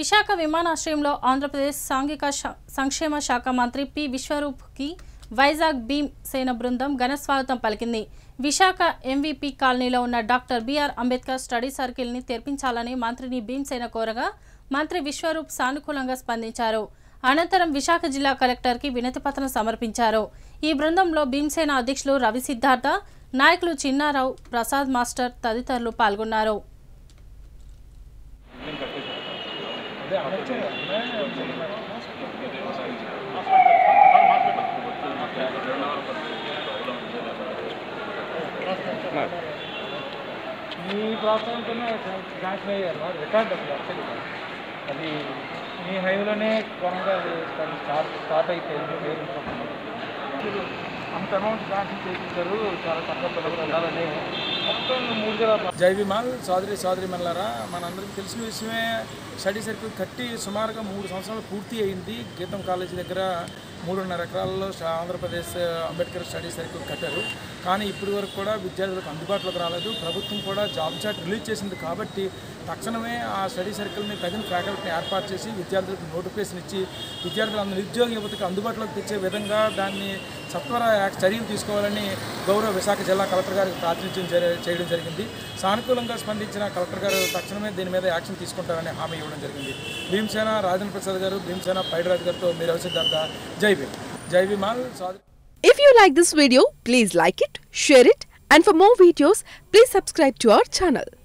విశాఖ విమానాశ్రయంలో ఆంధ్రప్రదేశ్ సాంఘిక శా- సంక్షేమ శాఖ మంత్రి పి విశ్వరూప్కి వైజాగ్ భీమ్ సేన బృందం ఘన స్వాగతం పలికింది విశాఖ ఎంవీపీ కాలనీలో ఉన్న డాక్టర్ బిఆర్ అంబేద్కర్ స్టడీ సర్కిల్ని తెరిపించాలని మంత్రిని భీమ్సేన కోరగా మంత్రి విశ్వరూప్ సానుకూలంగా స్పందించారు అనంతరం విశాఖ జిల్లా కలెక్టర్కి వినతిపత్రం సమర్పించారు ఈ బృందంలో భీమ్సేన అధ్యక్షులు రవి సిద్ధార్థ నాయకులు చిన్నారావు ప్రసాద్ మాస్టర్ తదితరులు పాల్గొన్నారు మీ ప్రోత్సాహంతోనే శాంక్షన్ అయ్యారు రికార్డ్ అసలు యాక్చువల్లీ అది మీ హైవేలోనే కొనగా అది స్టార్ట్ స్టార్ట్ అయితే అంత అమౌంట్ శాంక్షన్ చేయించారు చాలా తక్కువ పిల్లలు వెళ్ళాలని మొత్తం మూడు వేల జైవిమాల్ సోదరి సోదరి మల్లారా మనందరికీ తెలిసిన విషయమే స్టడీ సర్కిల్ కట్టి సుమారుగా మూడు సంవత్సరాలు పూర్తి అయింది గీతం కాలేజీ దగ్గర మూడున్నర ఎకరాల్లో శా- ఆంధ్రప్రదేశ్ అంబేద్కర్ స్టడీ సర్కిల్ కట్టారు కానీ ఇప్పటి వరకు కూడా విద్యార్థులకు అందుబాటులోకి రాలేదు ప్రభుత్వం కూడా జాబ్ చాట్ రిలీజ్ చేసింది కాబట్టి తక్షణమే ఆ స్టడీ సర్కిల్ని తగిన ఫ్యాకల్టీని ఏర్పాటు చేసి విద్యార్థులకు నోటిఫికేషన్ ఇచ్చి విద్యార్థులందరూ నిరుద్యోగ యువతకు అందుబాటులోకి తెచ్చే విధంగా దాన్ని సత్వర యాక్- చర్యలు తీసుకోవాలని గౌరవ విశాఖ జిల్లా కలెక్టర్ గారికి ప్రాతినిధ్యం జరి- చేయడం జరిగింది సానుకూలంగా స్పందించిన కలెక్టర్ గారు తక్షణమే దీని మీద యాక్షన్ తీసుకుంటారని హామీ ఇవ్వడం జరిగింది భీమసేన రాజేంద్ర ప్రసాద్ గారు భీమసేన పైడిరాజు గారితో మీరు సిద్ధార్థ జై భీమ్ జై భీమాల్ సోదరి If you like this video, please like it, share it, and for more videos, please subscribe to our channel.